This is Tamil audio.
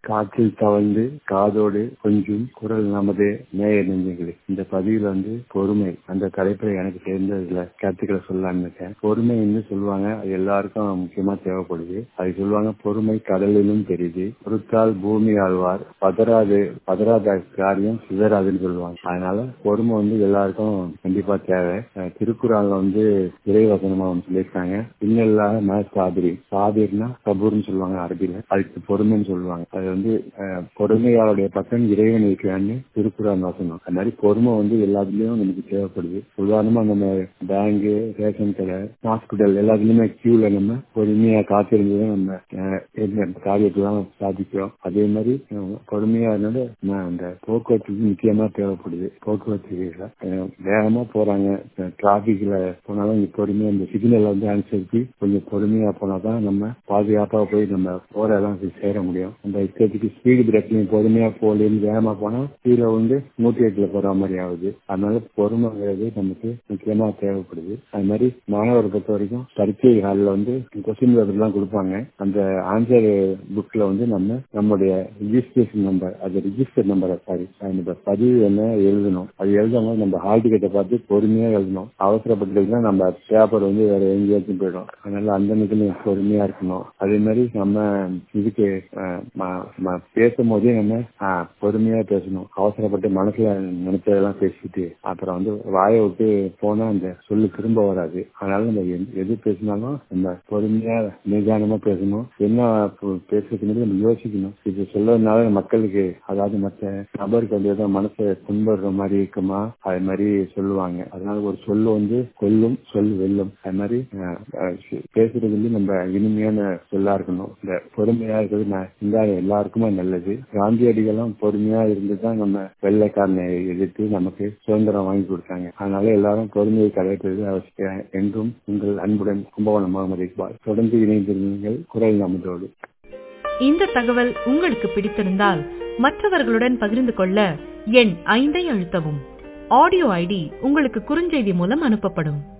காற்றில் தவழ்ந்து காதோடு கொஞ்சம் குரல் நமது நேய நெஞ்சங்களே இந்த பதிவில் வந்து பொறுமை அந்த தலைப்புல எனக்கு தெரிஞ்சதுல கருத்துக்களை சொல்லலாம்னு இருக்கேன் பொறுமைன்னு சொல்லுவாங்க அது எல்லாருக்கும் முக்கியமா தேவைப்படுது அது சொல்லுவாங்க பொறுமை கடலிலும் தெரியுது பொறுத்தால் பூமி ஆழ்வார் பதறாது பதறாத காரியம் சிதறாதுன்னு சொல்லுவாங்க அதனால பொறுமை வந்து எல்லாருக்கும் கண்டிப்பா தேவை அஹ் திருக்குறள்ல வந்து இறைவசனமா வந்து சொல்லியிருக்காங்க இன்னில்லாத ம சாபிரி சாபிர்னா சபூர்னு சொல்லுவாங்க அரபில அதுக்கு பொறுமைன்னு சொல்லுவாங்க அது வந்து அஹ், பொறுமையாளுடைய பக்கம் இறைவன் இருக்கிறான்னு திருக்குறள் வசனம் அது மாதிரி பொறுமை வந்து எல்லாத்துலயும் நமக்கு தேவைப்படுது உதாரணமா நம்ம பேங்க் ரேஷன் கடை ஹாஸ்பிட்டல் எல்லாத்துலயுமே கியூல நம்ம பொறுமையா காத்திருந்து நம்ம அஹ், இந்த காரியத்தெல்லாம் சாதிக்கிறோம் அதே மாதிரி அஹ், பொறுமையா இருந்தாலும் நம்ம அந்த போக்குவரத்துக்கு முக்கியமா தேவைப்படுது போக்குவரத்து அஹ், வேகமா போறாங்க டிராபிக்ல போனாலும் இங்க பொறுமையா இந்த சிக்னல் வந்து அனுசரிச்சு கொஞ்சம் பொறுமையா போனாதான் நம்ம பாதுகாப்பா போய் நம்ம போற இடம் போய் சேர முடியும் அந்த இஷ்டத்துக்கு ஸ்பீடு பிரேக்லையும் பொறுமையா போகலன்னு வேகமா போனா கீழே வந்து நூத்தி எட்டுல போற மாதிரி ஆகுது அதனால பொறுமைங்கிறது நமக்கு முக்கியமா தேவைப்படுது அது மாதிரி மாணவரை பொறுத்த வரைக்கும் பரீட்சை ஹாலில் வந்து கொஸ்டின் பேப்பர் எல்லாம் கொடுப்பாங்க அந்த ஆன்சர் புக்ல வந்து நம்ம நம்முடைய ரிஜிஸ்ட்ரேஷன் நம்பர் அது ரிஜிஸ்டர் நம்பர் சாரி அந்த பதிவு என்ன எழுதணும் அது எழுதும் போது நம்ம ஹால் டிக்கெட்டை பார்த்து பொறுமையா எழுதணும் அவசரப்பட்டுனா நம்ம பேப்பர் வந்து வேற எங்கேயாச்சும் போயிடும் அதனால அந்த நிலையில பொறுமையா இருக்கணும் அதே மாதிரி நம்ம இதுக்கு அஹ், ம- ம- பேசும்போதே நம்ம அஹ், பொறுமையா பேசணும் அவசரப்பட்டு மனசுல நினைச்சதெல்லாம் பேசிட்டு அப்புறம் வந்து வாயை விட்டு போனா அந்த சொல்லு திரும்ப வராது அதனால நம்ம எது- எது பேசினாலும் நம்ம பொறுமையா நிதானமா பேசணும் என்ன ப- பேசுறதுக்கு நம்ம யோசிக்கணும் இது சொல்றதுனால மக்களுக்கு அதாவது மற்ற நபருக்கு வந்து ஏதோ மனசை புண்படுற மாதிரி இருக்குமா அது மாதிரி சொல்லுவாங்க அதனால ஒரு சொல்லு வந்து கொல்லும் சொல் வெல்லும் அது மாதிரி அஹ், அஹ், பேசுறது வந்து நம்ம இனிமையான சொல்லா இருக்கணும் இந்த பொறுமையா இருக்கிறது நான் இந்த எல்லாருக்குமே நல்லது காந்தியடிகளும் பொறுமையா இருந்துதான் நம்ம வெள்ளைக்காரனை எதிர்த்து நமக்கு சுதந்திரம் வாங்கி கொடுத்தாங்க அதனால எல்லாரும் பொறுமையை கடைபிடிப்பது அவசியம் என்றும் உங்கள் அன்புடன் கும்பகோணம் முகமது இக்பால் தொடர்ந்து இணைந்திருந்தீர்கள் குரல் நமதோடு இந்த தகவல் உங்களுக்கு பிடித்திருந்தால் மற்றவர்களுடன் பகிர்ந்து கொள்ள எண் ஐந்தை அழுத்தவும் ஆடியோ ஐடி உங்களுக்கு குறுஞ்செய்தி மூலம் அனுப்பப்படும்